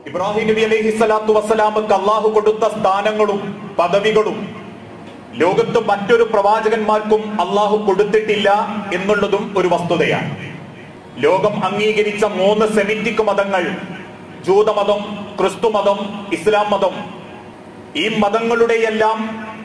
ഇബ്രാഹിം നബി അലൈഹി സ്വലാത്തു വസ്സലാമക്ക് അള്ളാഹു കൊടുത്ത സ്ഥാനങ്ങളും പദവികളും ലോകത്ത് മറ്റൊരു പ്രവാചകന്മാർക്കും അള്ളാഹു കൊടുത്തിട്ടില്ല എന്നുള്ളതും ഒരു വസ്തുതയാണ് ലോകം അംഗീകരിച്ച മൂന്ന് സെമിറ്റിക് മതങ്ങൾ ജൂതമതം ക്രിസ്തുമതം ഇസ്ലാം മതം ഈ മതങ്ങളുടെയെല്ലാം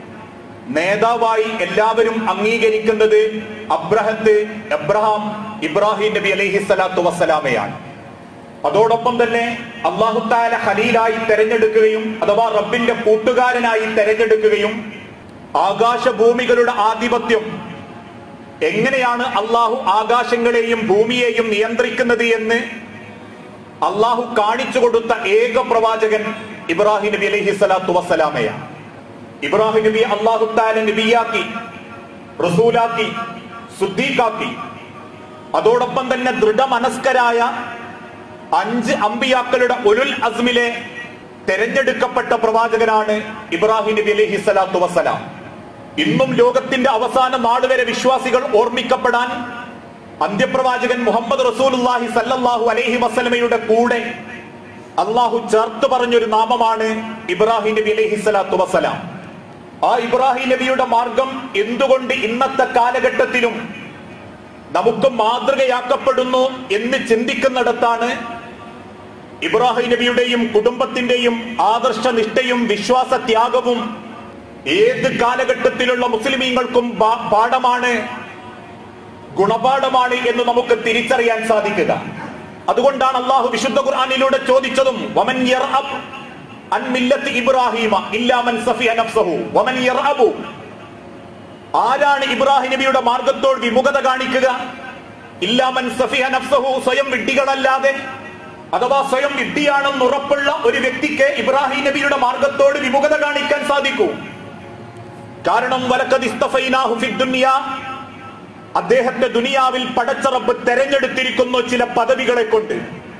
നേതാവായി എല്ലാവരും അംഗീകരിക്കുന്നത് അബ്രഹത്ത് എബ്രഹാം ഇബ്രാഹിം നബി അലൈഹി സ്വലാത്തു വസ്സലാമയാണ് അതോടൊപ്പം തന്നെ അള്ളാഹുത്താല ഖലീലായി തെരഞ്ഞെടുക്കുകയും അഥവാ റബ്ബിന്റെ കൂട്ടുകാരനായി തെരഞ്ഞെടുക്കുകയും ആകാശഭൂമികളുടെ ആധിപത്യം എങ്ങനെയാണ് അള്ളാഹു ആകാശങ്ങളെയും ഭൂമിയെയും നിയന്ത്രിക്കുന്നത് എന്ന് അള്ളാഹു കാണിച്ചു കൊടുത്ത ഏക പ്രവാചകൻ ഇബ്രാഹിം നബി അലൈഹി സ്വലാത്തു വസ്സലാമയാണ് ഇബ്രാഹിം നബി അള്ളാഹു താല നബിയാക്കി റസൂലാക്കി സുദ്ദീഖാക്കി അതോടൊപ്പം തന്നെ ദൃഢമനസ്കരായ അഞ്ച് അമ്പിയാക്കളുടെ ഉലുൽ അസ്മിലെ തെരഞ്ഞെടുക്കപ്പെട്ട പ്രവാചകനാണ് ഇബ്രാഹിം നബി അലൈഹി സ്വലാത്തു വസ്സലാം ഇന്നും ലോകത്തിന്റെ അവസാന നാളുവരെ വിശ്വാസികൾ ഓർമ്മിക്കപ്പെടാൻ അന്ത്യപ്രവാചകൻ മുഹമ്മദ് റസൂലുല്ലാഹി സല്ലല്ലാഹു അലൈഹി വസല്ലമയുടെ കൂടെ അള്ളാഹു ചേർത്ത് പറഞ്ഞൊരു നാമമാണ് ഇബ്രാഹിം നബി അലൈഹി സ്വലാത്തു വസ്സലാം ആ ഇബ്രാഹിം നബിയുടെ മാർഗം എന്തുകൊണ്ട് ഇന്നത്തെ കാലഘട്ടത്തിലും നമുക്ക് മാതൃകയാക്കപ്പെടുന്നു എന്ന് ചിന്തിക്കുന്നിടത്താണ് ഇബ്രാഹിം നബിയുടെയും കുടുംബത്തിന്റെയും ആദർശനിഷ്ഠയും വിശ്വാസ ത്യാഗവും ഏത് കാലഘട്ടത്തിലുള്ള മുസ്ലിമീങ്ങൾക്കും പാ- പാഠമാണ് ഗുണപാഠമാണ് എന്ന് നമുക്ക് തിരിച്ചറിയാൻ സാധിക്കുക അതുകൊണ്ടാണ് അള്ളാഹു വിശുദ്ധ ഖുർആനിലൂടെ ചോദിച്ചതും വമൻ യർഅബ് അൻ മില്ലത്തി ഇബ്രാഹിമ ഇല്ലാ മൻ സഫിയ നഫ്സഹു വമൻ യർഅബു ആരാണ് ഇബ്രാഹിം നബിയുടെ മാർഗത്തോട് വിമുഖത കാണിക്കുക ഇല്ലാമൻ സഫിയ നഫ്സഹു സ്വയം വിഡ്ഢികളല്ലാതെ അഥവാ സ്വയം വിഡ്ഢിയാണെന്ന് ഉറപ്പുള്ള ഒരു വ്യക്തിക്ക് ഇബ്രാഹിം നബിയുടെ മാർഗത്തോട് വിമുഖത കാണിക്കാൻ സാധിക്കൂ കാരണം വലക്കത് ഇസ്തഫൈനാഹു ഫിദ് ദുനിയ അദ്ദേഹത്തെ ദുനിയാവിൽ പടച്ചറപ്പ് തെരഞ്ഞെടുത്തിരിക്കുന്നു ചില പദവികളെ കൊണ്ട്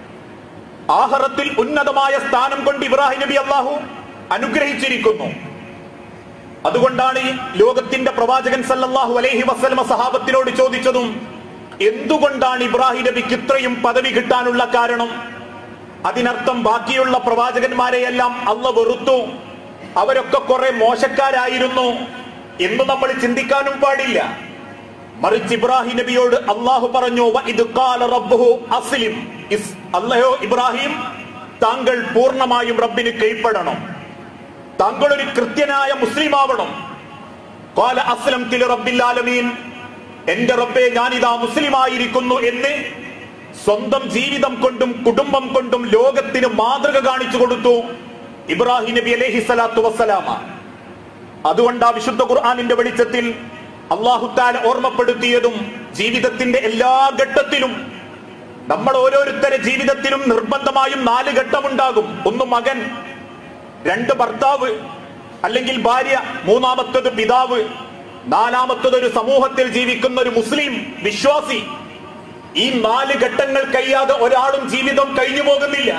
ആഹറത്തിൽ ഉന്നതമായ സ്ഥാനം കൊണ്ട് ഇബ്രാഹിം നബി അള്ളാഹു അനുഗ്രഹിച്ചിരിക്കുന്നു അതുകൊണ്ടാണ് ഈ ലോകത്തിന്റെ പ്രവാചകൻ സല്ലല്ലാഹു അലൈഹി വസല്ലമ സഹാബത്തിനോട് ചോദിച്ചതും എന്തുകൊണ്ടാണ് ഇബ്രാഹിം നബിക്ക് ഇത്രയും പദവി കിട്ടാനുള്ള കാരണം അതിനർത്ഥം ബാക്കിയുള്ള പ്രവാചകന്മാരെയെല്ലാം അല്ല വെറുത്തു അവരൊക്കെ കുറെ മോശക്കാരായിരുന്നു എന്ന് നമ്മൾ ചിന്തിക്കാനും പാടില്ല മറിച്ച് ഇബ്രാഹിം നബിയോട് അള്ളാഹു പറഞ്ഞു "വ ഇദ് ഖാല റബ്ബുഹു അസ്ലിം ഇസ് അല്ലയോ ഇബ്രാഹിം താങ്കൾ പൂർണ്ണമായും റബ്ബിന് കീഴ്പ്പെടണം താങ്കൾ ഒരു കൃത്യനായ മുസ്ലിം ആവണം ഖാല അസ്ലം തിൽ റബ്ബിൽ ആലമീൻ എന്റെ റബ്ബെ ഞാനിതാ മുസ്ലിം ആയിരിക്കുന്നു എന്ന് സ്വന്തം ജീവിതം കൊണ്ടും കുടുംബം കൊണ്ടും ലോകത്തിന് മാതൃക കാണിച്ചു കൊടുത്തു ഇബ്രാഹിം നബി അലൈഹി സ്വലാത്തു വസ്സലാമ അതുകൊണ്ട് ആ വിശുദ്ധ ഖുർആാനിന്റെ വെളിച്ചത്തിൽ അള്ളാഹുത്താല ഓർമ്മപ്പെടുത്തിയതും ജീവിതത്തിന്റെ എല്ലാ ഘട്ടത്തിലും നമ്മൾ ഓരോരുത്തരുടെ ജീവിതത്തിലും നിർബന്ധമായും നാല് ഘട്ടമുണ്ടാകും ഒന്ന് മകൻ രണ്ട് ഭർത്താവ് അല്ലെങ്കിൽ ഭാര്യ മൂന്നാമത്തത് പിതാവ് നാലാമത്തത് ഒരു സമൂഹത്തിൽ ജീവിക്കുന്ന ഒരു മുസ്ലിം വിശ്വാസി ഈ നാല് ഘട്ടങ്ങൾ കഴിയാതെ ഒരാളും ജീവിതം കഴിഞ്ഞു പോകുന്നില്ല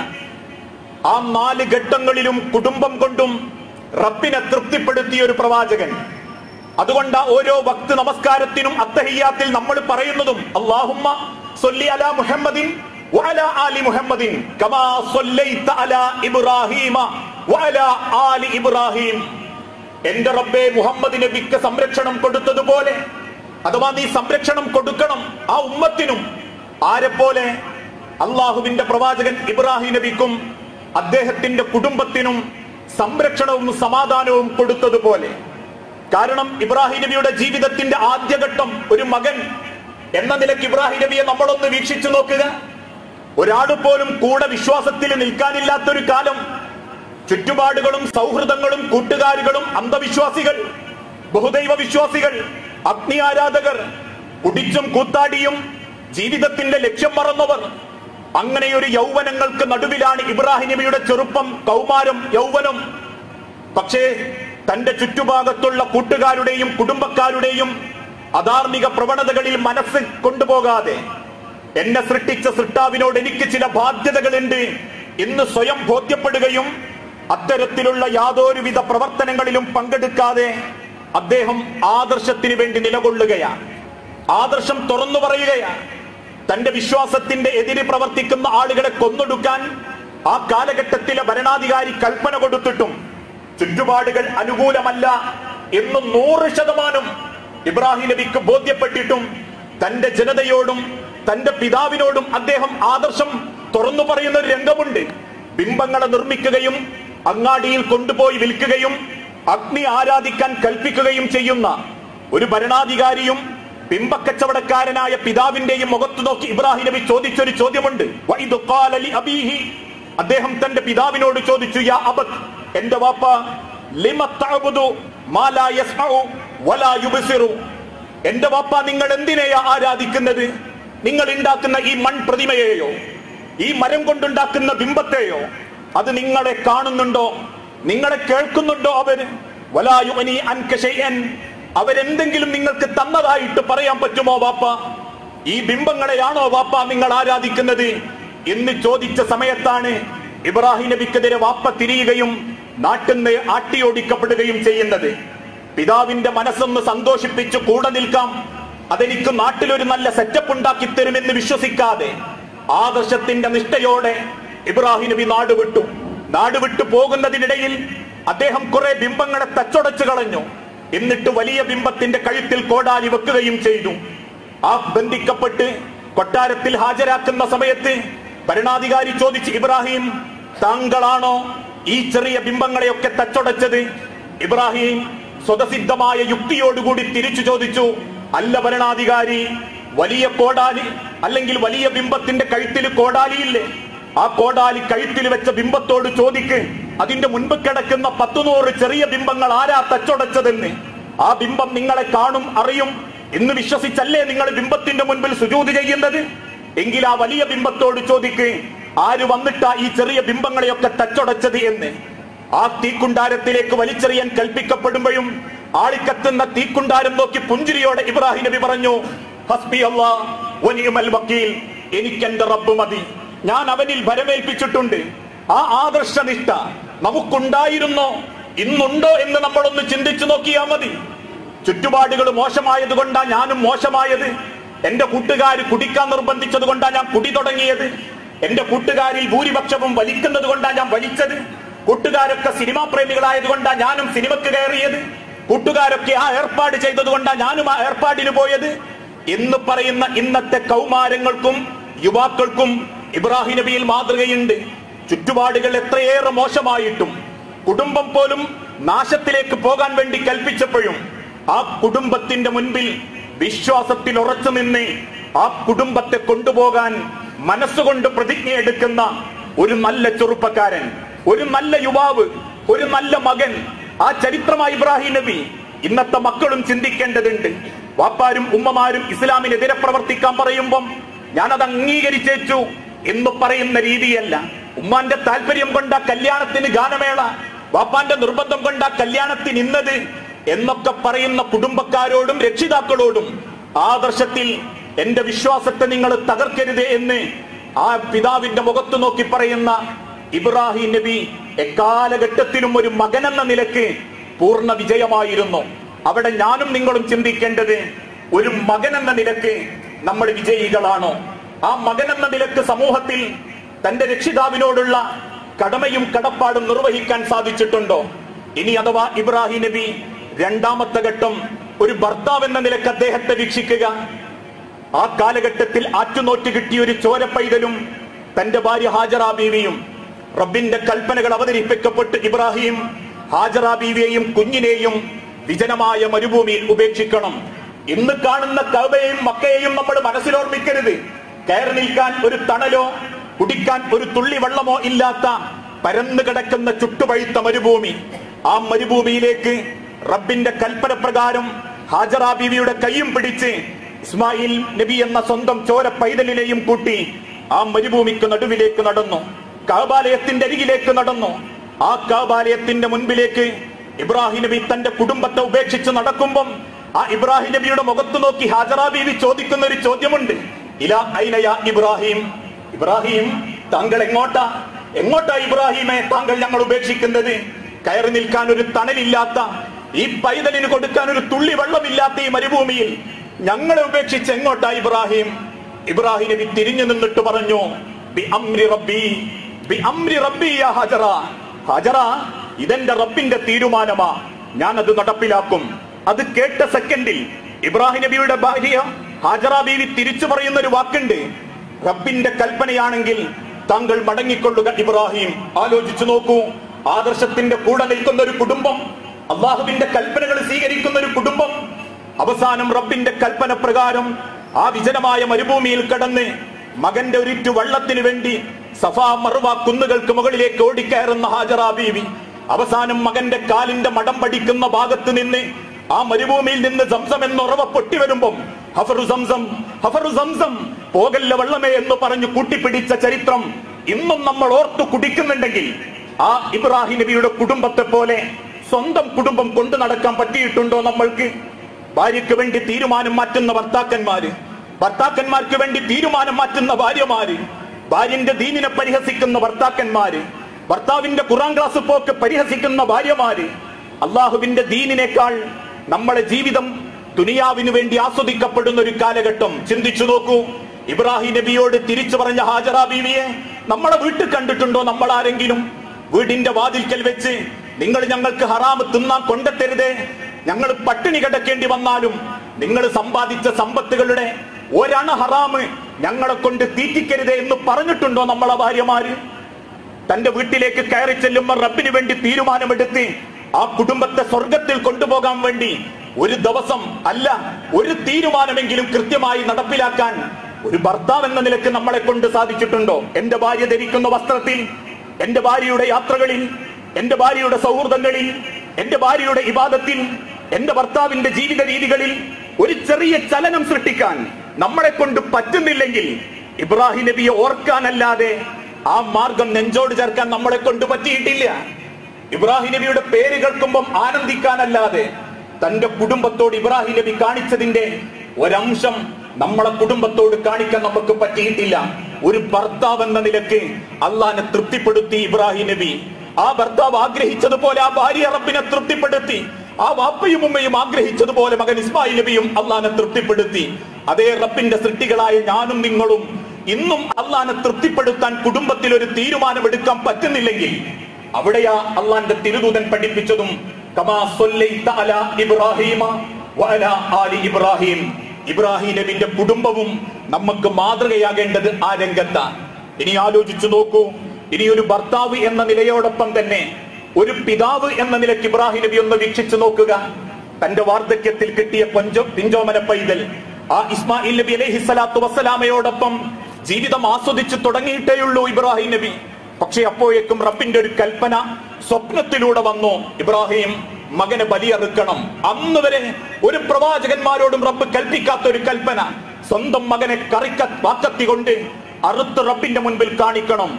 ആ നാല് ഘട്ടങ്ങളിലും കുടുംബം കൊണ്ടും റബ്ബിനെ തൃപ്തിപ്പെടുത്തിയ ഒരു പ്രവാചകൻ അതുകൊണ്ട് ആ ഓരോ ഭക്തി നമസ്കാരത്തിനും അത്തഹിയാത്തിൽ നമ്മൾ പറയുന്നതും അള്ളാഹുമ്മ സൊല്ലി അല മുഹമ്മദിൻ വഅല ആലി മുഹമ്മദിൻ കമാ സൊല്ലൈത അല ഇബ്രാഹീമ വഅല ആലി ഇബ്രാഹിം എന്റെ റബ്ബേ മുഹമ്മദ് നബിക്ക് സംരക്ഷണം കൊടുത്തതുപോലെ അഥവാ നീ സംരക്ഷണം കൊടുക്കണം ആ ഉമ്മത്തിനും ആരെപ്പോലെ അള്ളാഹുവിന്റെ പ്രവാചകൻ ഇബ്രാഹിം നബിക്കും അദ്ദേഹത്തിന്റെ കുടുംബത്തിനും സംരക്ഷണവും സമാധാനവും കൊടുത്തതുപോലെ കാരണം ഇബ്രാഹിം നബിയുടെ ജീവിതത്തിന്റെ ആദ്യഘട്ടം ഒരു മകൻ എന്ന നിലയ്ക്ക് ഇബ്രാഹിം നബിയെ നമ്മളൊന്ന് വീക്ഷിച്ചു നോക്കുക ഒരാൾ പോലും കൂടെ വിശ്വാസത്തിൽ നിൽക്കാനില്ലാത്തൊരു കാലം ചുറ്റുപാടുകളും സൗഹൃദങ്ങളും കൂട്ടുകാരുകളും അന്ധവിശ്വാസികൾ ബഹുദൈവ വിശ്വാസികൾ അഗ്നി ആരാധകർ കുടിച്ചും കൂത്താടിയും ജീവിതത്തിന്റെ ലക്ഷ്യം മറന്നവർ അങ്ങനെ ഒരു യൗവനങ്ങൾക്ക് നടുവിലാണ് ഇബ്രാഹിം നബിയുടെ ചെറുപ്പം കൗമാരം യൗവനം പക്ഷേ തന്റെ ചുറ്റുഭാഗത്തുള്ള കൂട്ടുകാരുടെയും കുടുംബക്കാരുടെയും അധാർമിക പ്രവണതകളിൽ മനസ്സ് കൊണ്ടുപോകാതെ എന്നെ സൃഷ്ടിച്ച സൃഷ്ടാവിനോട് എനിക്ക് ചില ബാധ്യതകളുണ്ട് എന്ന് സ്വയം ബോധ്യപ്പെടുകയും അത്തരത്തിലുള്ള യാതൊരുവിധ പ്രവർത്തനങ്ങളിലും പങ്കെടുക്കാതെ അദ്ദേഹം ആദർശത്തിന് വേണ്ടി നിലകൊള്ളുകയാണ് ആദർശം തുറന്നു പറയുകയാണ് തന്റെ വിശ്വാസത്തിന്റെ എതിര് പ്രവർത്തിക്കുന്ന ആളുകളെ കൊന്നൊടുക്കാൻ ആ കാലഘട്ടത്തിലെ ഭരണാധികാരി കൽപ്പന കൊടുത്തിട്ടും ചുറ്റുപാടുകൾ അനുകൂലമല്ല എന്ന് നൂറ് ശതമാനം ഇബ്രാഹിം നബിക്ക് ബോധ്യപ്പെട്ടിട്ടും തന്റെ ജനതയോടും തന്റെ പിതാവിനോടും അദ്ദേഹം ആദർശം തുറന്നു പറയുന്ന ഒരു രംഗമുണ്ട് ബിംബങ്ങളെ നിർമ്മിക്കുകയും അങ്ങാടിയിൽ കൊണ്ടുപോയി വിൽക്കുകയും അഗ്നി ആരാധിക്കാൻ കൽപ്പിക്കുകയും ചെയ്യുന്ന ഒരു ഭരണാധികാരിയും ബിംബക്കച്ചവടക്കാരനായ പിതാവിന്റെയും മുഖത്ത് നോക്കി ഇബ്രാഹിം നബി ചോദിച്ചൊരു ചോദ്യമുണ്ട് വഇദ് ഖാല ലി അബീഹി അദ്ദേഹം തന്റെ പിതാവിനോട് ചോദിച്ചു യാ അബത് എന്റെ വാപ്പ ലിമ തഅബുദു മാ ലാ യസ്മഉ വലാ യുബ്സിറു എന്റെ വാപ്പ നിങ്ങൾ എന്തിനെയാ ആരാധിക്കുന്നത് നിങ്ങൾ ഉണ്ടാക്കുന്ന ഈ മൺ പ്രതിമയെയോ ഈ മരം കൊണ്ടുണ്ടാക്കുന്ന ബിംബത്തെയോ അത് നിങ്ങളെ കാണുന്നുണ്ടോ നിങ്ങളെ കേൾക്കുന്നുണ്ടോ അവര് വലായുമനി അൻകശയൻ അവരെന്തെങ്കിലും നിങ്ങൾക്ക് തന്നതായിട്ട് പറയാൻ പറ്റുമോ വാപ്പ ഈ ബിംബങ്ങളെയാണോ വാപ്പ നിങ്ങൾ ആരാധിക്കുന്നത് എന്ന് ചോദിച്ച സമയത്താണ് ഇബ്രാഹിം നബിക്കെതിരെ വാപ്പ തിരിയുകയും നാട്ടിൽ നിന്ന് ആട്ടിയോടിക്കപ്പെടുകയും ചെയ്യുന്നത് പിതാവിന്റെ മനസ്സൊന്ന് സന്തോഷിപ്പിച്ച് കൂടെ നിൽക്കാം അതെനിക്ക് നാട്ടിലൊരു നല്ല സെറ്റപ്പ് ഉണ്ടാക്കി തരുമെന്ന് വിശ്വസിക്കാതെ ആദർശത്തിന്റെ നിഷ്ഠയോടെ ഇബ്രാഹിം നബി നാട് വിട്ടു നാട് വിട്ടു പോകുന്നതിനിടയിൽ അദ്ദേഹം കുറെ ബിംബങ്ങളെ തച്ചൊടച്ചു കളഞ്ഞു എന്നിട്ട് വലിയ ബിംബത്തിന്റെ കഴുത്തിൽ കോടാലി വെക്കുകയും ചെയ്തു ആ ബന്ധിക്കപ്പെട്ട് കൊട്ടാരത്തിൽ ഹാജരാക്കുന്ന സമയത്ത് ഭരണാധികാരി ചോദിച്ചു ഇബ്രാഹിം താങ്കളാണോ ഈ ചെറിയ ബിംബങ്ങളെയൊക്കെ തച്ചൊടച്ചത് ഇബ്രാഹിം സ്വതസിദ്ധമായ യുക്തിയോടുകൂടി തിരിച്ചു ചോദിച്ചു അല്ല ഭരണാധികാരി വലിയ കോടാലി അല്ലെങ്കിൽ വലിയ ബിംബത്തിന്റെ കഴുത്തിൽ കോടാലിയില്ലേ ആ കോടാലി കഴുത്തിൽ വെച്ച ബിംബത്തോട് ചോദിക്ക് അതിന്റെ മുൻപ് കിടക്കുന്ന പത്തുനൂറ് ചെറിയ ബിംബങ്ങൾ ആരാ തച്ചൊടച്ചതെന്ന് ആ ബിംബം നിങ്ങളെ കാണും അറിയും എന്ന് വിശ്വസിച്ചല്ലേ നിങ്ങൾ ബിംബത്തിന്റെ മുൻപിൽ സുജൂതി ചെയ്യുന്നത് എങ്കിൽ ആ വലിയ ബിംബത്തോട് ചോദിക്ക് ആര് വന്നിട്ടാ ഈ ചെറിയ ബിംബങ്ങളെയൊക്കെ തച്ചൊടച്ചത് എന്ന് ആ തീക്കുണ്ടാരത്തിലേക്ക് വലിച്ചെറിയാൻ കൽപ്പിക്കപ്പെടുമ്പോഴും ആളിക്കത്തുന്ന തീക്കുണ്ടാരം നോക്കി പുഞ്ചിരിയോടെ ഇബ്രാഹിം നബി പറഞ്ഞു ഹസ്ബി അല്ലാ വനിയമൽ വക്കീൽ എനിക്ക് എന്റെ റബ്ബ് മതി ഞാൻ അവനിൽ ഭരമേൽപ്പിച്ചിട്ടുണ്ട് ആ ആദർശനിഷ്ഠ നമുക്കുണ്ടായിരുന്നോ ഇന്നുണ്ടോ എന്ന് നമ്മളൊന്ന് ചിന്തിച്ചു നോക്കിയാ മതി ചുറ്റുപാടുകൾ മോശമായത് കൊണ്ടാ ഞാനും മോശമായത് എന്റെ കൂട്ടുകാർ കുടിക്കാൻ നിർബന്ധിച്ചത് കൊണ്ടാ ഞാൻ കുടി തുടങ്ങിയത് എന്റെ കൂട്ടുകാരിൽ ഭൂരിപക്ഷവും വലിക്കുന്നത് കൊണ്ടാ ഞാൻ വലിച്ചത് കൂട്ടുകാരൊക്കെ സിനിമാ പ്രേമികളായത് കൊണ്ടാ ഞാനും സിനിമക്ക് കയറിയത് കൂട്ടുകാരൊക്കെ ആ ഏർപ്പാട് ചെയ്തത് കൊണ്ടാ ഞാനും ആ ഏർപ്പാടിന് പോയത് എന്ന് പറയുന്ന ഇന്നത്തെ കൗമാരങ്ങൾക്കും യുവാക്കൾക്കും ഇബ്രാഹിം നബിയിൽ മാതൃകയുണ്ട് ചുറ്റുപാടുകൾ എത്രയേറെ മോശമായിട്ടും കുടുംബം പോലും നാശത്തിലേക്ക് പോകാൻ വേണ്ടി കൽപ്പിച്ചപ്പോഴും ആ കുടുംബത്തിന്റെ മുൻപിൽ വിശ്വാസത്തിൽ ഉറച്ചു നിന്ന് ആ കുടുംബത്തെ കൊണ്ടുപോകാൻ മനസ്സുകൊണ്ട് പ്രതിജ്ഞയെടുക്കുന്ന ഒരു നല്ല ചെറുപ്പക്കാരൻ ഒരു നല്ല യുവാവ് ഒരു നല്ല മകൻ ആ ചരിത്രമായി ഇബ്രാഹിം നബി ഇന്നത്തെ മക്കളും ചിന്തിക്കേണ്ടതുണ്ട് വാപ്പാരും ഉമ്മമാരും ഇസ്ലാമിനെതിരെ പ്രവർത്തിക്കാൻ പറയുമ്പം ഞാനത് അംഗീകരിച്ചേച്ചു എന്ന് പറയുന്ന രീതിയല്ല ഉമ്മാന്റെ താല്പര്യം കൊണ്ട കല്യാണത്തിന് ഗാനമേള വാപ്പാന്റെ നിർബന്ധം കൊണ്ട കല്യാണത്തിന് ഇന്നത് എന്നൊക്കെ പറയുന്ന കുടുംബക്കാരോടും രക്ഷിതാക്കളോടും ആദർശത്തിൽ എന്റെ വിശ്വാസത്തെ നിങ്ങൾ തകർക്കരുത് എന്ന് ആ പിതാവിന്റെ മുഖത്ത് നോക്കി പറയുന്ന ഇബ്രാഹിം നബി എക്കാലഘട്ടത്തിലും ഒരു മകൻ എന്ന നിലക്ക് പൂർണ്ണ വിജയമായിരുന്നു അവിടെ ഞാനും നിങ്ങളും ചിന്തിക്കേണ്ടത് ഒരു മകൻ എന്ന നിലക്ക് നമ്മൾ വിജയികളാണോ ആ മകൻ എന്ന നിലക്ക് സമൂഹത്തിൽ തന്റെ രക്ഷിതാവിനോടുള്ള കടമയും കടപ്പാടും നിർവഹിക്കാൻ സാധിച്ചിട്ടുണ്ടോ ഇനി അഥവാ ഇബ്രാഹിം നബി രണ്ടാമത്തെ ഘട്ടം ഒരു ഭർത്താവ് എന്ന നിലക്ക് അദ്ദേഹത്തെ വീക്ഷിക്കുക ആ കാലഘട്ടത്തിൽ ആറ്റുനോറ്റ് കിട്ടിയ ഒരു ചോരപ്പൈതലും തന്റെ ഭാര്യ ഹാജറ ബീവിയും റബ്ബിന്റെ കൽപ്പനകൾ അവതരിപ്പിക്കപ്പെട്ട് ഇബ്രാഹിം ഹാജറ ബീവിയെയും കുഞ്ഞിനെയും വിജനമായ മരുഭൂമിയിൽ ഉപേക്ഷിക്കണം ഇന്ന് കാണുന്ന കബയെയും മക്കയെയും നമ്മൾ മനസ്സിലോർമ്മിക്കരുത് കയറി നിൽക്കാൻ ഒരു തണലോ കുടിക്കാൻ ഒരു തുള്ളി വെള്ളമോ ഇല്ലാത്ത പരന്നു കിടക്കുന്ന ചുട്ടുപഴുത്ത മരുഭൂമി ആ മരുഭൂമിയിലേക്ക് റബ്ബിന്റെ കൽപ്പന പ്രകാരം ഹാജറ ബീവിയുടെ കൈയും പിടിച്ച് ഇസ്മായിൽ നബി എന്ന സ്വന്തം ചോര പൈതലിനെയും കൂട്ടി ആ മരുഭൂമിക്ക് നടുവിലേക്ക് നടന്നു കാബാലയത്തിന്റെ അരികിലേക്ക് നടന്നു ആ കാബാലയത്തിന്റെ മുൻപിലേക്ക് ഇബ്രാഹിം നബി തന്റെ കുടുംബത്തെ ഉപേക്ഷിച്ച് നടക്കുമ്പം ആ ഇബ്രാഹിം നബിയുടെ മുഖത്ത് നോക്കി ഹാജറ ബീവി ചോദിക്കുന്ന ഒരു ചോദ്യമുണ്ട് ഇല ഐനയ ഇബ്രാഹിം ഇബ്രാഹിം താങ്കൾ എങ്ങോട്ടാ എങ്ങോട്ടാ ഇബ്രാഹിമെ താങ്കൾ ഞങ്ങൾ ഉപേക്ഷിക്കുന്നത് കയറി നിൽക്കാൻ ഒരു തണലില്ലാത്ത ഈ പൈതലിന് കൊടുക്കാൻ ഒരു തുള്ളി വെള്ളമില്ലാത്ത ഈ മരുഭൂമിയിൽ ഞങ്ങളെ ഉപേക്ഷിച്ച് എങ്ങോട്ടാ ഇബ്രാഹിം ഇബ്രാഹിം നബി തിരിഞ്ഞു നിന്നിട്ട് പറഞ്ഞു ബി അംരി റബ്ബി ബി അംരി റബ്ബി യാ ഹജറ ഹജറ ഇതെന്റെ റബ്ബിന്റെ തീരുമാനമാ ഞാൻ അത് നടപ്പിലാക്കും അത് കേട്ട സെക്കൻഡിൽ ഇബ്രാഹിം നബിയുടെ ഭാര്യ ഹാജറ ബീവി തിരിച്ചു പറയുന്ന ഒരു വാക്കുണ്ട് റബ്ബിന്റെ കൽപ്പനയാണെങ്കിൽ താങ്കൾ മടങ്ങിക്കൊള്ളുക ഇബ്രാഹിം ആലോചിച്ചു നോക്കൂ ആദർശത്തിന്റെ കൂടെ നിൽക്കുന്ന ഒരു കുടുംബം അള്ളാഹുവിന്റെ കൽപ്പനകൾ സ്വീകരിക്കുന്ന ഒരു കുടുംബം അവസാനം റബ്ബിന്റെ കൽപ്പന പ്രകാരം ആ വിജനമായ മരുഭൂമിയിൽ കടന്ന് മകന്റെ ഒരിറ്റു വള്ളത്തിന് വേണ്ടി സഫാ മറുവ കുന്നുകൾക്ക് മുകളിലേക്ക് ഓടിക്കയറുന്ന ഹാജറ ബീവി അവസാനം മകന്റെ കാലിന്റെ മടം പഠിക്കുന്ന ഭാഗത്ത് നിന്ന് ആ മരുഭൂമിയിൽ നിന്ന് സംസം എന്ന ഉറവ പൊട്ടി വരുമ്പം ഹഫറു സംസം ഹഫറു സംസം പോകല്ല വള്ളമേ എന്ന് പറഞ്ഞു കൂട്ടിപ്പിടിച്ച ചരിത്രം ഇന്നും നമ്മൾ ഓർത്തു കുടിക്കുന്നുണ്ടെങ്കിൽ ആ ഇബ്രാഹിം നബിയുടെ കുടുംബത്തെ പോലെ സ്വന്തം കുടുംബം കൊണ്ടു നടക്കാൻ പറ്റിയിട്ടുണ്ടോ നമ്മൾക്ക് ഭാര്യയ്ക്ക് വേണ്ടി തീരുമാനം മാറ്റുന്ന ഭർത്താക്കന്മാര് ഭർത്താക്കന്മാർക്ക് വേണ്ടി തീരുമാനം മാറ്റുന്ന ഭാര്യമാര് ഭാര്യന്റെ ദീനിനെ പരിഹസിക്കുന്ന ഭർത്താക്കന്മാര് ഭർത്താവിന്റെ ഖുറാൻ ക്ലാസ് പോക്ക് പരിഹസിക്കുന്ന ഭാര്യമാര് അള്ളാഹുവിന്റെ ദീനിനേക്കാൾ നമ്മളെ ജീവിതം ദുനിയാവിന് വേണ്ടി ആസ്വദിക്കപ്പെടുന്ന ഒരു കാലഘട്ടം ചിന്തിച്ചു നോക്കൂ ഇബ്രാഹിം നബിയോട് തിരിച്ചു പറഞ്ഞ ഹാജറ ബീവിയെ നമ്മളെ വീട്ടിൽ കണ്ടിട്ടുണ്ടോ നമ്മൾ ആരെങ്കിലും വീടിന്റെ വാതിൽക്കൽ വെച്ച് നിങ്ങൾ ഞങ്ങൾക്ക് ഹറാമ് തിന്നാൻ കൊണ്ടെത്തരുതേ ഞങ്ങൾ പട്ടിണി കിടക്കേണ്ടി വന്നാലും നിങ്ങൾ സമ്പാദിച്ച സമ്പത്തുകളുടെ ഒരണ ഹറാമ് ഞങ്ങളെ കൊണ്ട് തീറ്റിക്കരുതേ എന്ന് പറഞ്ഞിട്ടുണ്ടോ നമ്മളെ ഭാര്യമാര് തന്റെ വീട്ടിലേക്ക് കയറി ചെല്ലുമ്പോൾ റബ്ബിന് വേണ്ടി തീരുമാനമെടുത്ത് ആ കുടുംബത്തെ സ്വർഗത്തിൽ കൊണ്ടുപോകാൻ വേണ്ടി ഒരു ദിവസം അല്ല ഒരു തീരുമാനമെങ്കിലും കൃത്യമായി നടപ്പിലാക്കാൻ ഒരു ഭർത്താവ് എന്ന നിലക്ക് നമ്മളെ കൊണ്ട് സാധിച്ചിട്ടുണ്ടോ എന്റെ ഭാര്യ ധരിക്കുന്ന വസ്ത്രത്തിൽ എന്റെ ഭാര്യയുടെ യാത്രകളിൽ എന്റെ ഭാര്യയുടെ സൗഹൃദങ്ങളിൽ എന്റെ ഭാര്യയുടെ ഇബാദത്തിൽ എന്റെ ഭർത്താവിന്റെ ജീവിത രീതികളിൽ ഒരു ചെറിയ ചലനം സൃഷ്ടിക്കാൻ നമ്മളെ കൊണ്ട് പറ്റുന്നില്ലെങ്കിൽ ഇബ്രാഹിം നബിയെ ഓർക്കാനല്ലാതെ ആ മാർഗം നെഞ്ചോട് ചേർക്കാൻ നമ്മളെ കൊണ്ട് പറ്റിയിട്ടില്ല ഇബ്രാഹിം നബിയുടെ പേര് കേൾക്കുമ്പം ആനന്ദിക്കാനല്ലാതെ തന്റെ കുടുംബത്തോട് ഇബ്രാഹിം നബി കാണിച്ചതിന്റെ ഒരംശം നമ്മളെ കുടുംബത്തോട് കാണിക്കാൻ നമുക്ക് പറ്റിയിട്ടില്ല ഒരു ഭർത്താവ് എന്ന നിലക്ക് അള്ളാനെ തൃപ്തിപ്പെടുത്തി ഇബ്രാഹിം നബി ആ ഭർത്താവ് ആഗ്രഹിച്ചതുപോലെ ആ ഭാര്യ റബ്ബിനെ തൃപ്തിപ്പെടുത്തി ആ വാപ്പയും ഉമ്മയും ആഗ്രഹിച്ചതുപോലെ മകൻ ഇസ്മായിൽ നബിയും അള്ളാനെ തൃപ്തിപ്പെടുത്തി അതേ റബ്ബിന്റെ സൃഷ്ടികളായ ഞാനും നിങ്ങളും ഇന്നും അള്ളാനെ തൃപ്തിപ്പെടുത്താൻ കുടുംബത്തിൽ ഒരു തീരുമാനമെടുക്കാൻ പറ്റുന്നില്ലെങ്കിൽ അവിടെയാ അള്ളാന്റെ തിരുദൂതൻ പഠിപ്പിച്ചതും കമാ സ്വല്ലൈത അലാ ഇബ്രാഹീമ വഅലാ ആലി ഇബ്രാഹിം ഇബ്രാഹിം നബിന്റെ കുടുംബവും നമുക്ക് മാതൃകയാകേണ്ടത് ആ രംഗത്താണ് ഇനി ആലോചിച്ചു നോക്കൂ ഇനി ഒരു ഭർത്താവ് എന്ന നിലയോടൊപ്പം തന്നെ ഒരു പിതാവ് എന്ന നിലയ്ക്ക് ഇബ്രാഹിം നബി ഒന്ന് വീക്ഷിച്ചു നോക്കുക തന്റെ വാർദ്ധക്യത്തിൽ കിട്ടിയ പഞ്ചോ പിഞ്ചോമന പൈതൽ ആ ഇസ്മായിൽ നബി അലൈഹി സ്വലാത്തു വസ്സലാമയോടൊപ്പം ജീവിതം ആസ്വദിച്ചു തുടങ്ങിയിട്ടേയുള്ളൂ ഇബ്രാഹിം നബി പക്ഷെ അപ്പോഴേക്കും റബ്ബിന്റെ ഒരു കൽപ്പന സ്വപ്നത്തിലൂടെ വന്നു ഇബ്രാഹിം മകനെ ബലിയറുക്കണം അന്ന് വരെ ഒരു പ്രവാചകന്മാരോടും റബ്ബ് കൽപ്പിക്കാത്ത ഒരു കൽപ്പന സ്വന്തം മകനെ കറിക്ക വാക്കത്തി കൊണ്ട് അറുത്ത് റബ്ബിന്റെ മുൻപിൽ കാണിക്കണം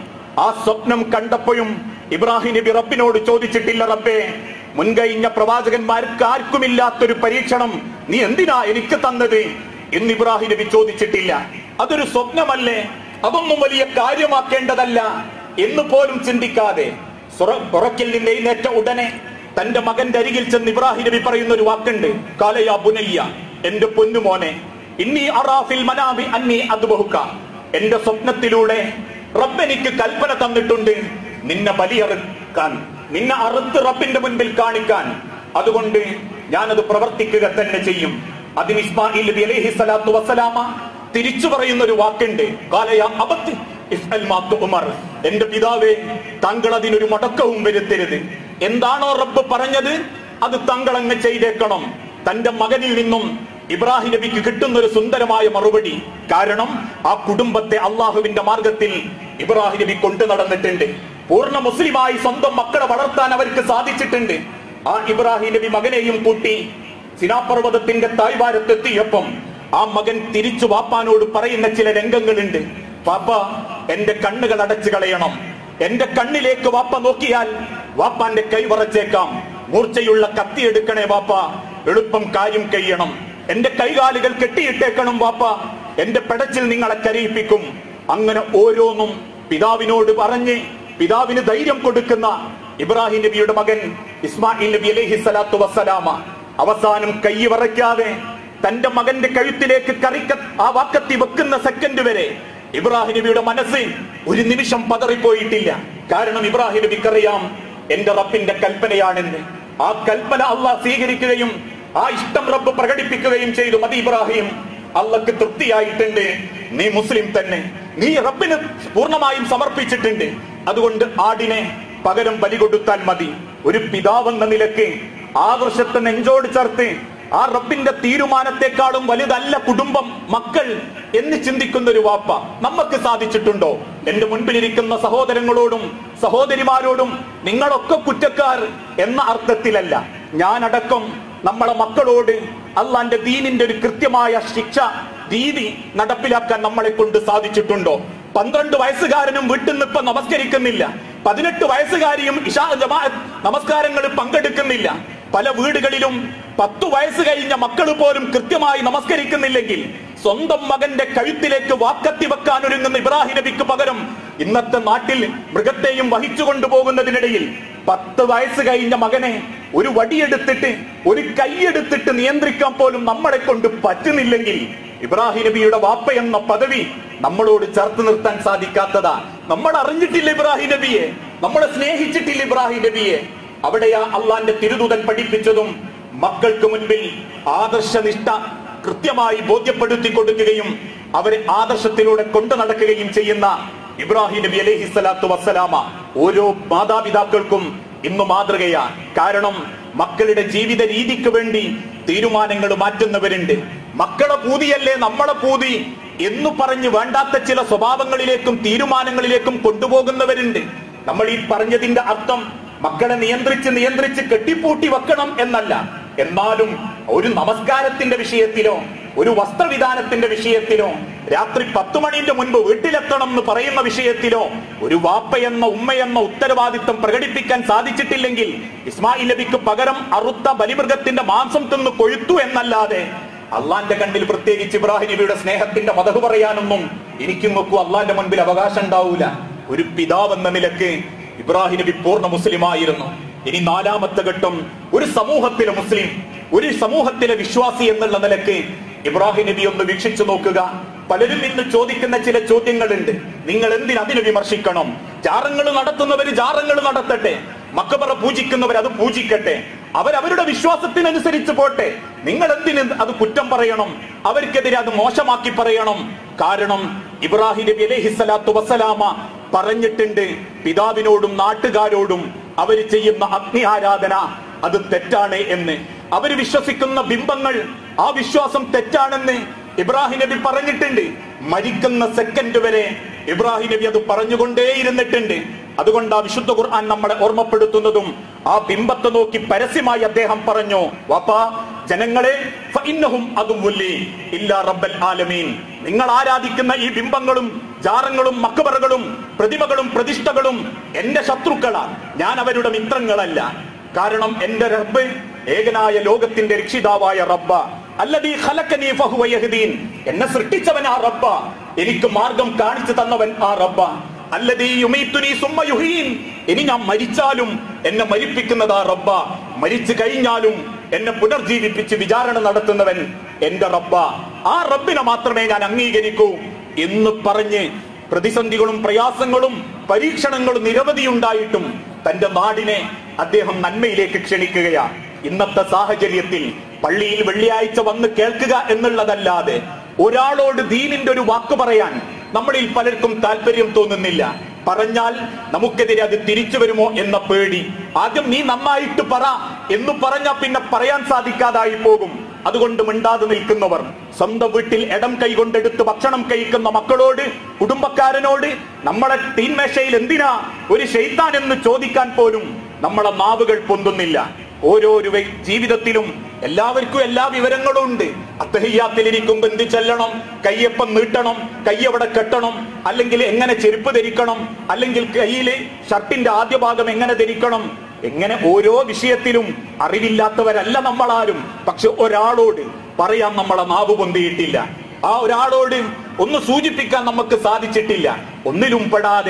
ആ സ്വപ്നം കണ്ടപ്പോഴും ഇബ്രാഹിം നബി റബ്ബിനോട് ചോദിച്ചിട്ടില്ല റബ്ബേ മുൻകഴിഞ്ഞ പ്രവാചകന്മാർക്ക് ആർക്കുമില്ലാത്തൊരു പരീക്ഷണം നീ എന്തിനാ എനിക്ക് തന്നത് എന്ന് ഇബ്രാഹിം നബി ചോദിച്ചിട്ടില്ല അതൊരു സ്വപ്നമല്ലേ അതൊന്നും വലിയ കാര്യമാക്കേണ്ടതല്ല എന്ന് പോലും ചിന്തിക്കാതെ സുറ- ഉറക്കിൽ നിന്ന് എഴുന്നേറ്റ ഉടനെ തന്റെ മകന്റെ അരികിൽ ചെന്ന് ഇബ്രാഹിം നബി പറയുന്ന ഒരു വാക്കുണ്ട് കാലയാ ബുനയ്യ എന്റെ പൊന്നുമോനെ ഇന്നീ അറാഫിൽ മനാമി അന്നി അതുബഹുക്ക എന്റെ സ്വപ്നത്തിലൂടെ റബ്ബ് എനിക്ക് കൽപ്പന തന്നിട്ടുണ്ട് നിന്നെ ബലിയറുക്കാൻ നിന്നെ അറുത്ത് റബ്ബിന്റെ മുൻപിൽ കാണിക്കാൻ അതുകൊണ്ട് ഞാനത് പ്രവർത്തിക്കുക തന്നെ ചെയ്യും അതിന് ഇസ്മായിൽ നബി അലൈഹി സ്വലാത്തു വസ്സലാമ തിരിച്ചു പറയുന്ന ഒരു വാക്കുണ്ട് കാലയ അബത്ത് ഇഫ്അൽ മാ തുഅ്മർ. എന്റെ പിതാവേ താങ്കൾ അതിനൊരു മടക്കവും വരുത്തരുത് എന്താണോ റബ്ബ് പറഞ്ഞത് അത് താങ്കൾ അങ്ങ് ചെയ്തേക്കണം തന്റെ മകനിൽ നിന്നും ഇബ്രാഹിം നബിക്ക് കിട്ടുന്ന ഒരു സുന്ദരമായ മറുപടി കാരണം ആ കുടുംബത്തെ അള്ളാഹുവിന്റെ മാർഗത്തിൽ ഇബ്രാഹിം നബി കൊണ്ടു നടന്നിട്ടുണ്ട് പൂർണ്ണ മുസ്ലിമായി സ്വന്തം മക്കളെ വളർത്താൻ അവർക്ക് സാധിച്ചിട്ടുണ്ട് ആ ഇബ്രാഹിം നബി മകനെയും കൂട്ടി സിനാപർവ്വതത്തിന്റെ തായ്വാരത്തെത്തിയപ്പം ആ മകൻ തിരിച്ചു വാപ്പാനോട് പറയുന്ന ചില രംഗങ്ങളുണ്ട് പാപ്പ എന്റെ കണ്ണുകൾ അടച്ചു കളയണം എന്റെ കണ്ണിലേക്ക് വാപ്പ നോക്കിയാൽ വാപ്പാന്റെ കൈ വറച്ചേക്കാം മൂർച്ചയുള്ള കത്തി എടുക്കണേ വാപ്പ എളുപ്പം കാര്യം കഴിയണം എന്റെ കൈകാലുകൾ കെട്ടിയിട്ടേക്കണം വാപ്പ എന്റെ പെടച്ചിൽ നിങ്ങളെ കരയിപ്പിക്കും അങ്ങനെ ഓരോന്നും പിതാവിനോട് പറഞ്ഞ് പിതാവിന് ധൈര്യം കൊടുക്കുന്ന ഇബ്രാഹിം നബിയുടെ മകൻ ഇസ്മായിൽ നബി അലൈഹി സ്വലാത്തു വസ്സലാമ അവസാനം കൈ വറയ്ക്കാതെ തന്റെ മകന്റെ കഴുത്തിലേക്ക് കറിക്ക ആ വാക്കത്തി വെക്കുന്ന സെക്കൻഡ് വരെ ഇബ്രാഹിം നബിയുടെ മനസ്സ് ഒരു നിമിഷം പതറിപ്പോയിട്ടില്ല കാരണം ഇബ്രാഹിം നബിക്കറിയാം എന്റെ റബ്ബിന്റെ കൽപ്പനയാണെന്ന് ആ കൽപ്പന അള്ളാഹ് സ്വീകരിക്കുകയും ആ ഇഷ്ടം റബ്ബ് പ്രകടിപ്പിക്കുകയും ചെയ്തു മതി ഇബ്രാഹിം അള്ളക്ക് തൃപ്തിയായിട്ടുണ്ട് നീ മുസ്ലിം തന്നെ നീ റബ്ബിന് പൂർണ്ണമായും സമർപ്പിച്ചിട്ടുണ്ട് അതുകൊണ്ട് ആടിനെ പകരം ബലി കൊടുത്താൽ മതി ഒരു പിതാവെന്ന നിലക്ക് ആദർശത്തെ നെഞ്ചോട് ചേർത്ത് ആ റബ്ബിന്റെ തീരുമാനത്തെക്കാളും വലുതല്ല കുടുംബം മക്കൾ എന്ന് ചിന്തിക്കുന്ന ഒരു വാപ്പ നമുക്ക് സാധിച്ചിട്ടുണ്ടോ എന്റെ മുൻപിലിരിക്കുന്ന സഹോദരങ്ങളോടും സഹോദരിമാരോടും നിങ്ങളൊക്കെ കുറ്റക്കാർ എന്ന അർത്ഥത്തിലല്ല ഞാനടക്കം നമ്മളെ മക്കളോട് അള്ളാന്റെ ദീനിന്റെ ഒരു കൃത്യമായ ശിക്ഷ രീതി നടപ്പിലാക്കാൻ നമ്മളെ കൊണ്ട് സാധിച്ചിട്ടുണ്ടോ പന്ത്രണ്ട് വയസ്സുകാരനും വീട്ടിൽ നിന്ന് ഇപ്പൊ നമസ്കരിക്കുന്നില്ല പതിനെട്ട് വയസ്സുകാരിയും ഇഷാ ജമാഅത്ത് നമസ്കാരങ്ങൾ പങ്കെടുക്കുന്നില്ല പല വീടുകളിലും പത്തു വയസ്സ് കഴിഞ്ഞ മക്കൾ പോലും കൃത്യമായി നമസ്കരിക്കുന്നില്ലെങ്കിൽ സ്വന്തം മകന്റെ കഴുത്തിലേക്ക് വാക്കത്തി വെക്കാൻ ഒരുങ്ങുന്ന ഇബ്രാഹിം നബിക്ക് പകരം ഇന്നത്തെ നാട്ടിൽ മൃഗത്തെയും വഹിച്ചു കൊണ്ടുപോകുന്നതിനിടയിൽ പത്ത് വയസ്സ് കഴിഞ്ഞ മകനെ ഒരു വടിയെടുത്തിട്ട് ഒരു കൈയെടുത്തിട്ട് നിയന്ത്രിക്കാൻ പോലും നമ്മളെ കൊണ്ട് പറ്റുന്നില്ലെങ്കിൽ ഇബ്രാഹിം നബിയുടെ വാപ്പ എന്ന പദവി നമ്മളോട് ചേർത്ത് നിർത്താൻ സാധിക്കാത്തതാ നമ്മൾ അറിഞ്ഞിട്ടില്ല ഇബ്രാഹിം നബിയെ നമ്മളെ സ്നേഹിച്ചിട്ടില്ല ഇബ്രാഹിം നബിയെ അവിടെയാ അള്ളാന്റെ തിരുദൂതൻ പഠിപ്പിച്ചതും മക്കൾക്ക് മുൻപിൽ ആദർശനിഷ്ഠ കൃത്യമായി ബോധ്യപ്പെടുത്തി കൊടുക്കുകയും അവരെ ആദർശത്തിലൂടെ കൊണ്ടു നടക്കുകയും ചെയ്യുന്ന ഇബ്രാഹിം നബി അലൈഹി സ്വലാത്തു വസ്സലാമ ഓരോ മാതാപിതാക്കൾക്കും ഇന്ന് മാതൃകയാണ് കാരണം മക്കളുടെ ജീവിത രീതിക്ക് വേണ്ടി തീരുമാനങ്ങൾ മാറ്റുന്നവരുണ്ട് മക്കളെ പൂതിയല്ലേ നമ്മളെ പൂതി എന്ന് പറഞ്ഞ് വേണ്ടാത്ത ചില സ്വഭാവങ്ങളിലേക്കും തീരുമാനങ്ങളിലേക്കും കൊണ്ടുപോകുന്നവരുണ്ട് നമ്മൾ ഈ പറഞ്ഞതിന്റെ അർത്ഥം മക്കളെ നിയന്ത്രിച്ച് നിയന്ത്രിച്ച് കെട്ടിപ്പൂട്ടി വെക്കണം എന്നല്ല എന്നാലും ഒരു നമസ്കാരത്തിന്റെ വിഷയത്തിലോ ഒരു വസ്ത്രവിധാനത്തിന്റെ വിഷയത്തിലോ രാത്രി പത്തു മണിന്റെ മുൻപ് വീട്ടിലെത്തണം എന്ന് പറയുന്ന വിഷയത്തിലോ ഒരു വാപ്പയെന്ന ഉമ്മയെന്ന ഉത്തരവാദിത്വം പ്രകടിപ്പിക്കാൻ സാധിച്ചിട്ടില്ലെങ്കിൽ ഇസ്മായിൽ നബിക്ക് പകരം അറുത്ത ബലിമൃഗത്തിന്റെ മാംസം തിന്ന് കൊഴുത്തു എന്നല്ലാതെ അള്ളാന്റെ കണ്ണിൽ പ്രത്യേകിച്ച് ഇബ്രാഹിം നബിയുടെ സ്നേഹത്തിന്റെ മതഹ് പറയാനൊന്നും എനിക്കും നോക്കൂ അള്ളാന്റെ മുൻപിൽ അവകാശം ഉണ്ടാവൂല ഒരു പിതാവ് എന്ന നിലക്ക് ഇബ്രാഹിം നബി പൂർണ്ണ മുസ്ലിമായിരുന്നു ഇനി നാലാമത്തെ ഘട്ടം ഒരു സമൂഹത്തിലെ മുസ്ലിം ഒരു സമൂഹത്തിലെ വിശ്വാസി എന്നുള്ള നിലക്ക് ഇബ്രാഹിം നബി ഒന്ന് വീക്ഷിച്ചു നോക്കുക പലരും ഇന്ന് ചോദിക്കുന്ന ചില ചോദ്യങ്ങളുണ്ട് നിങ്ങൾ എന്തിന് അതിനെ വിമർശിക്കണം ജാറങ്ങൾ നടത്തുന്നവര് ജാറങ്ങൾ നടത്തട്ടെ മക്കബറ പൂജിക്കുന്നവർ അത് പൂജിക്കട്ടെ അവരവരുടെ വിശ്വാസത്തിനനുസരിച്ച് പോട്ടെ നിങ്ങൾ എന്തിന് അത് കുറ്റം പറയണം അവർക്കെതിരെ അത് മോശമാക്കി പറയണം കാരണം ഇബ്രാഹിം നബി അലൈഹി സ്വലാത്തു വസ്സലാമ പറഞ്ഞിട്ടുണ്ട് പിതാവിനോടും നാട്ടുകാരോടും അവര് ചെയ്യുന്ന അഗ്നി ആരാധന അത് തെറ്റാണ് എന്ന് അവര് വിശ്വസിക്കുന്ന ബിംബങ്ങൾ ആ വിശ്വാസം തെറ്റാണെന്ന് ഇബ്രാഹിം നബി പറഞ്ഞിട്ടുണ്ട് മരിക്കുന്ന സെക്കൻഡ് വരെ ഇബ്രാഹിം നബി അത് പറഞ്ഞുകൊണ്ടേയിരുന്നിട്ടുണ്ട് അതുകൊണ്ട് ആ വിശുദ്ധ ഖുർആൻ നമ്മളെ ഓർമ്മപ്പെടുത്തുന്നതും ആ ബിംബത്തെ നോക്കി പരസ്യമായി അദ്ദേഹം പറഞ്ഞു വാപ്പാ ജനങ്ങളെ ഫഇന്നഹും അതുമുല്ലി ഇല്ലാ റബ്ബൽ ആലമീൻ നിങ്ങൾ ആരാധിക്കുന്ന ഈ ബിംബങ്ങളും ജാറങ്ങളും മക്കബറുകളും പ്രതിമകളും പ്രതിഷ്ഠകളും എന്റെ ശത്രുക്കളാണ് ഞാൻ അവരുടെ മിത്രങ്ങളല്ല കാരണം എന്റെ റബ്ബ് ഏകനായ ലോകത്തിന്റെ രക്ഷിതാവായ റബ്ബ അല്ലദീ ഖലഖനി ഫഹുവ യഹ്ദീൻ എന്നെ സൃഷ്ടിച്ചവൻ ആ റബ്ബ എനിക്ക് മാർഗം കാണിച്ചു തന്നവൻ ആ റബ്ബ അല്ലദീ യുമീത്തുനി സുമ്മ യുഹീൻ ഇനി ഞാൻ മരിച്ചാലും എന്നെ മരിപ്പിക്കുന്നത് ആ റബ്ബ മരിച്ചു കഴിഞ്ഞാലും എന്നെ പുനർജീവിപ്പിച്ച് വിചാരണ നടത്തുന്നവൻ എന്റെ റബ്ബ ആ റബ്ബിനെ മാത്രമേ ഞാൻ അംഗീകരിക്കൂ എന്ന് പറഞ്ഞ് പ്രതിസന്ധികളും പ്രയാസങ്ങളും പരീക്ഷണങ്ങളും നിരവധി ഉണ്ടായിട്ടും തന്റെ നാടിനെ അദ്ദേഹം നന്മയിലേക്ക് ക്ഷണിക്കുകയാണ് ഇന്നത്തെ സാഹചര്യത്തിൽ പള്ളിയിൽ വെള്ളിയാഴ്ച വന്ന് കേൾക്കുക എന്നുള്ളതല്ലാതെ ഒരാളോട് ദീനിന്റെ ഒരു വാക്ക് പറയാൻ നമ്മളിൽ പലർക്കും താല്പര്യം തോന്നുന്നില്ല പറഞ്ഞാൽ നമുക്കെതിരെ അത് തിരിച്ചു വരുമോ എന്ന പേടി ആദ്യം നീ നന്നായിട്ട് പറ എന്ന് പറഞ്ഞാൽ പിന്നെ പറയാൻ സാധിക്കാതായി പോകും അതുകൊണ്ട് മിണ്ടാതെ നിൽക്കുന്നവർ സ്വന്തം വീട്ടിൽ ഇടം കൈകൊണ്ടെടുത്ത് ഭക്ഷണം കഴിക്കുന്ന മക്കളോട് കുടുംബക്കാരനോട് നമ്മളെ തീന്മേശയിൽ എന്തിനാ ഒരു ഷെയ്ത്താൻ എന്ന് ചോദിക്കാൻ പോലും നമ്മളെ നാവുകൾ പൊന്തുന്നില്ല ഓരോരു വ്യ- ജീവിതത്തിലും എല്ലാവർക്കും എല്ലാ വിവരങ്ങളും ഉണ്ട് അത്തഹയ്യാത്തിലിരിക്കുമ്പോ എന്ത് ചെല്ലണം കയ്യപ്പം നീട്ടണം കയ്യവിടെ കെട്ടണം അല്ലെങ്കിൽ എങ്ങനെ ചെരുപ്പ് ധരിക്കണം അല്ലെങ്കിൽ കയ്യില് ഷർട്ടിന്റെ ആദ്യ ഭാഗം എങ്ങനെ ധരിക്കണം എങ്ങനെ ഓരോ വിഷയത്തിലും അറിവില്ലാത്തവരല്ല നമ്മളാരും പക്ഷെ ഒരാളോട് പറയാൻ നമ്മളെ നാവ് പൊന്തിയിട്ടില്ല ആ ഒരാളോട് ഒന്ന് സൂചിപ്പിക്കാൻ നമുക്ക് സാധിച്ചിട്ടില്ല ഒന്നിലും പെടാതെ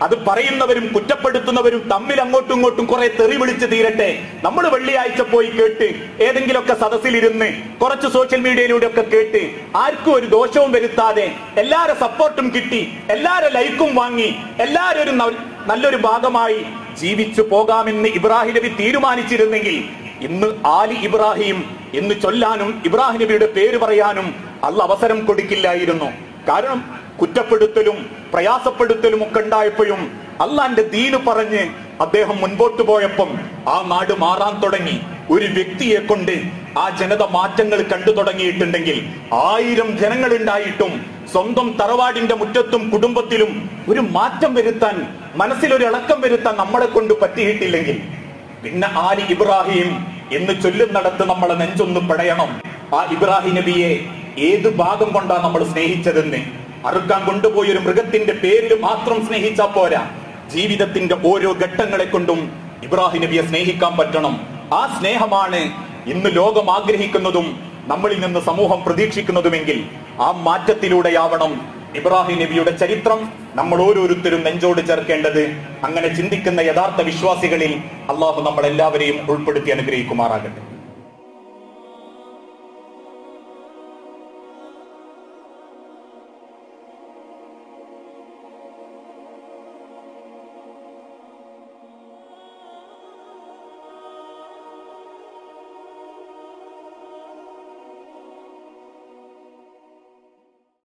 അത് പറയുന്നവരും കുറ്റപ്പെടുത്തുന്നവരും തമ്മിൽ അങ്ങോട്ടും ഇങ്ങോട്ടും കുറെ തെറി വിളിച്ച് തീരട്ടെ നമ്മൾ വെള്ളിയാഴ്ച പോയി കേട്ട് ഏതെങ്കിലുമൊക്കെ സദസ്സിലിരുന്ന് കുറച്ച് സോഷ്യൽ മീഡിയയിലൂടെ ഒക്കെ കേട്ട് ആർക്കും ഒരു ദോഷവും വരുത്താതെ എല്ലാരെ സപ്പോർട്ടും കിട്ടി എല്ലാരെ ലൈക്കും വാങ്ങി എല്ലാരും ഒരു ന- നല്ലൊരു ഭാഗമായി ജീവിച്ചു പോകാമെന്ന് ഇബ്രാഹിം നബി തീരുമാനിച്ചിരുന്നെങ്കിൽ ഇന്ന് ആലി ഇബ്രാഹിം എന്ന് ചൊല്ലാനും ഇബ്രാഹിം നബിയുടെ പേര് പറയാനും അല്ല അവസരം കൊടുക്കില്ലായിരുന്നു കാരണം കുറ്റപ്പെടുത്തലും പ്രയാസപ്പെടുത്തലും ഒക്കെ ഉണ്ടായപ്പോഴും അള്ളാന്റെ ദീന് പറഞ്ഞ് അദ്ദേഹം മുൻപോട്ട് പോയപ്പം ആ നാട് മാറാൻ തുടങ്ങി ഒരു വ്യക്തിയെ കൊണ്ട് ആ ജനത മാറ്റങ്ങൾ കണ്ടു തുടങ്ങിയിട്ടുണ്ടെങ്കിൽ ആയിരം ജനങ്ങൾ ഉണ്ടായിട്ടും സ്വന്തം തറവാടിന്റെ മുറ്റത്തും കുടുംബത്തിലും ഒരു മാറ്റം വരുത്താൻ മനസ്സിലൊരു ഇളക്കം വരുത്താൻ നമ്മളെ കൊണ്ട് പറ്റിയിട്ടില്ലെങ്കിൽ പിന്നെ ആലി ഇബ്രാഹിം എന്ന് ചൊല്ലുന്നിടത്ത് നമ്മളെ നെഞ്ചൊന്ന് പടയണം ആ ഇബ്രാഹിം നബിയെ ഏത് ഭാഗം കൊണ്ടാ നമ്മൾ സ്നേഹിച്ചതെന്ന് അറുക്കാൻ കൊണ്ടുപോയ ഒരു മൃഗത്തിന്റെ പേരിൽ മാത്രം സ്നേഹിച്ചാ പോരാ ജീവിതത്തിന്റെ ഓരോ ഘട്ടങ്ങളെ കൊണ്ടും ഇബ്രാഹിം നബിയെ സ്നേഹിക്കാൻ പറ്റണം ആ സ്നേഹമാണ് ഇന്ന് ലോകം ആഗ്രഹിക്കുന്നതും നമ്മളിൽ നിന്ന് സമൂഹം പ്രതീക്ഷിക്കുന്നതുമെങ്കിൽ ആ മാറ്റത്തിലൂടെയാവണം ഇബ്രാഹിം നബിയുടെ ചരിത്രം നമ്മൾ ഓരോരുത്തരും നെഞ്ചോട് ചേർക്കേണ്ടത് അങ്ങനെ ചിന്തിക്കുന്ന യഥാർത്ഥ വിശ്വാസികളിൽ അള്ളാഹു നമ്മളെല്ലാവരെയും ഉൾപ്പെടുത്തി അനുഗ്രഹിക്കുമാറാകട്ടെ